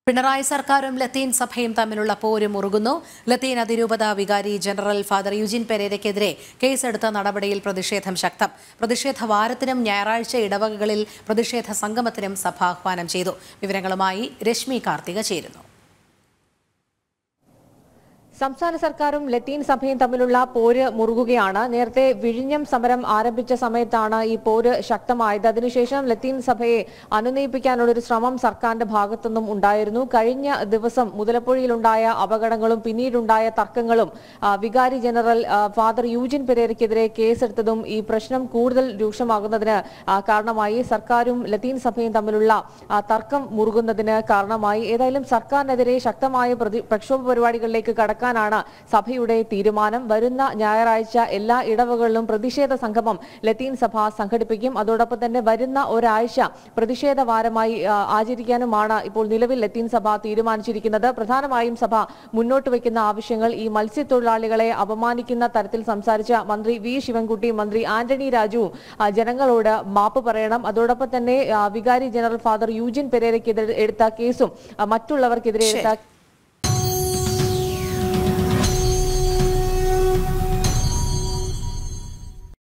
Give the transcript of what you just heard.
പിണറായി സർക്കാരും ലത്തീൻ സഭയും തമ്മിലുള്ള പോര് മുറുകുന്നു ലത്തീൻ അതിരൂപത വികാരി ജനറൽ ഫാദർ യുജിൻ പെരേരയ്ക്കെതിരെ കേസെടുത്ത നടപടിയിൽ പ്രതിഷേധം ശക്തം പ്രതിഷേധ വാരത്തിനും ഞായറാഴ്ച ഇടവകകളിൽ പ്രതിഷേധ സംഗമത്തിനും സഭ ആഹ്വാനം ചെയ്തു വിവരങ്ങളുമായി രശ്മി കാർത്തിക ചേരുന്നു സംസ്ഥാന സർക്കാരും ലത്തീൻ സഭയും തമ്മിലുള്ള പോര് മുറുകുകയാണ് നേരത്തെ വിഴിഞ്ഞം സമരം ആരംഭിച്ച സമയത്താണ് ഈ പോര് ശക്തമായത് അതിനുശേഷം ലത്തീൻ സഭയെ അനുനയിപ്പിക്കാനുള്ള ഒരു ശ്രമം സർക്കാരിന്റെ ഭാഗത്തുനിന്നും ഉണ്ടായിരുന്നു കഴിഞ്ഞ ദിവസം മുതലപ്പുഴയിലുണ്ടായ അപകടങ്ങളും പിന്നീടുണ്ടായ തർക്കങ്ങളും ആ, വികാരി ജനറൽ ആ, ഫാദർ യൂജിൻ പെരേരയ്ക്കെതിരെ കേസെടുത്തതും ഈ പ്രശ്നം കൂടുതൽ രൂക്ഷമാകുന്നതിന് ആ, കാരണമായി സർക്കാരും ലത്തീൻ സഭയും തമ്മിലുള്ള ആ, തർക്കം മുറുകുന്നതിന് കാരണമായി ഏതായാലും സർക്കാരിനെതിരെ ശക്തമായ പ്രതി- പ്രക്ഷോഭ പരിപാടികളിലേക്ക് കടക്കാനാണ് സഭയുടെ തീരുമാനം വരുന്ന ഞായറാഴ്ച എല്ലാ ഇടവകളിലും പ്രതിഷേധ സംഗമം ലത്തീൻ സഭ സംഘടിപ്പിക്കും അതോടൊപ്പം തന്നെ വരുന്ന ഒരാഴ്ച പ്രതിഷേധ വാരമായി ആ, ആചരിക്കാനുമാണ് ഇപ്പോൾ നിലവിൽ ലത്തീൻ സഭ തീരുമാനിച്ചിരിക്കുന്നത് പ്രധാനമായും സഭ മുന്നോട്ട് വയ്ക്കുന്ന ആവശ്യങ്ങൾ ഈ മത്സ്യത്തൊഴിലാളികളെ അപമാനിക്കുന്ന തരത്തിൽ സംസാരിച്ച മന്ത്രി വി ശിവൻകുട്ടി മന്ത്രി ആന്റണി രാജുവും ആ, ജനങ്ങളോട് മാപ്പ് പറയണം അതോടൊപ്പം തന്നെ ആ, വികാരി ജനറൽ ഫാദർ യൂജിൻ പെരേരയ്ക്കെതിരെ എടുത്ത കേസും ആ, മറ്റുള്ളവർക്കെതിരെ എടുത്ത